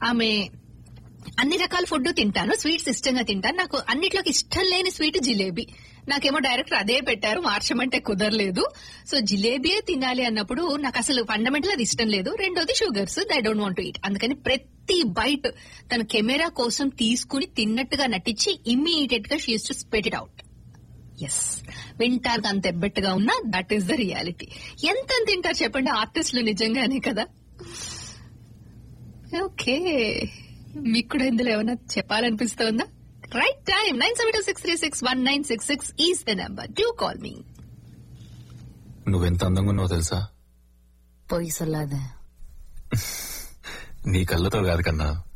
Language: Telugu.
ఆమె అన్ని రకాల ఫుడ్ తింటాను స్వీట్స్ ఇష్టంగా తింటాను నాకు అన్నిట్లోకి ఇష్టం లేని స్వీట్ జిలేబీ నాకేమో డైరెక్టర్ అదే పెట్టారు మార్చమంటే కుదరలేదు సో జిలేబీయే తినాలి అన్నప్పుడు నాకు అసలు ఫండమెంటల్ అది ఇష్టం లేదు రెండోది sugars I don't want eat అందుకని ప్రతి బైట్ తన కెమెరా కోసం తీసుకుని తిన్నట్టుగా నటించి ఇమ్మీడియట్ గా she's to spit it out ఎస్ వింటారు అంత ఎబ్బెట్టుగా ఉన్నా దట్ ఈస్ ద రియాలిటీ ఎంత తింటారు చెప్పండి ఆర్టిస్టులు నిజంగానే కదా ఓకే మీకు కూడా ఇందులో ఏమైనా చెప్పాలనిపిస్తోందా right time nine seven two six three six one nine six six is the number do call me నువ్వెంత అందంగా ఉన్నావు తెలుసా పొయ్యి సొల్లాదే నీ కళ్ళతో కాదు కన్నా